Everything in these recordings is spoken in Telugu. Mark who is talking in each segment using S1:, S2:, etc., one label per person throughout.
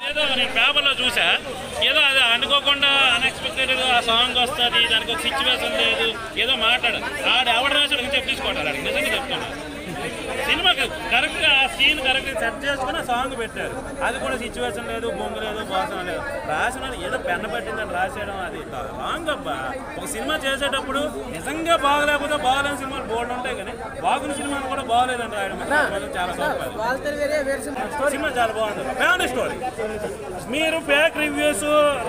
S1: ఏదో నేను పేపర్లో చూసా ఏదో అది అనుకోకుండా అన్ఎక్స్పెక్టెడ్ ఆ సాంగ్ వస్తుంది దానికి ఒక సిచ్యువేషన్ లేదు ఏదో మాట్లాడు ఆడ ఎవడు రాశాడు అని చెప్పించుకోవటారు ఆడికి నిజంగా చెప్తున్నా సినిమా కరెక్ట్ ఆ సీన్ కరెక్ట్ సెట్ చేసుకుని ఆ సాంగ్ పెట్టారు అది కూడా సిచ్యువేషన్ లేదు బొంగు లేదు బాసం లేదు రాసిన వాడు ఏదో పెన్న పట్టిందని రాసేయడం అది రాంగ్ అబ్బా ఒక సినిమా చేసేటప్పుడు నిజంగా బాగలేకపోతే బాగలేని సినిమాలు బోర్డు ఉంటాయి కానీ బాగున్న సినిమాలు కూడా బాగలేదని రాయడం అది చాలా సూపర్ సినిమా చాలా బాగుంటుంది ఫ్యామిలీ స్టోరీ మీరు ఫేక్ రివ్యూస్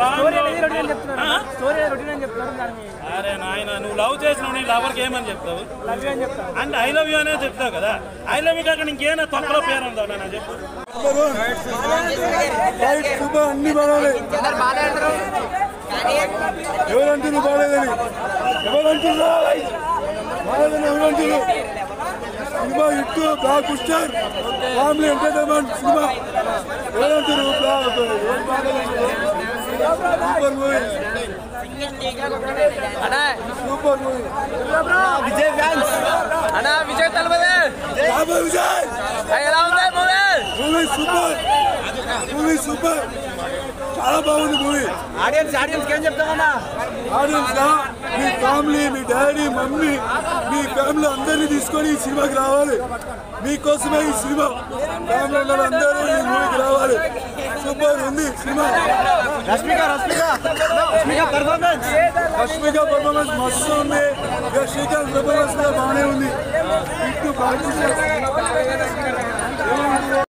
S2: స్టోరీ రొటీన్ అని చెప్తారు దాన్ని
S1: అరే నాయన నువ్వు లవ్ చేసినావు నీ లవర్కి ఏమని చెప్తావు
S2: లవ్ అని చెప్తారు
S1: అంటే ఐ లవ్ యూ అనే చెప్తావు కదా ఐ లవ్ యూ కాక ఇంకేనా తొక్కలో పేరు ఉందా నేను చెప్పు
S3: ఫైట్ సూపర్ అన్ని బాగాలి ఎవరంటారు బాగాలేదని ఎవరంటారు బాగాలేదని ఎవరంటారు cinema hit blockbuster family entertainment cinema ఎవరంటారు super movie super movie
S2: Vijay fans అన్నా విజయ్ తలపదే
S3: బాబా విజయ్
S2: ఎలా ఉంది movie
S3: movie super movie super చాలా బాగుంది మూవీ
S2: ఆడియన్స్ ఆడియన్స్ ఏం చెప్తామన్నా
S3: ఆడియన్స్ గా మీ ఫ్యామిలీ మీ డాడీ మమ్మీ మీ ఫ్యామిలీ అందరినీ తీసుకొని ఈ సినిమాకి రావాలి మీకోసమే ఈ సినిమా ఫ్యామిలీ అందరూ ఈ మూవీకి రావాలి సూపర్ ఉంది cinema
S2: Rashmika Rashmika Rashmika performance
S3: Rashmika performance మస్తు ఉంది ఇక శ్రీకాంత్ పర్ఫార్మెన్స్ కూడా బాగానే ఉంది ఇటు బాగా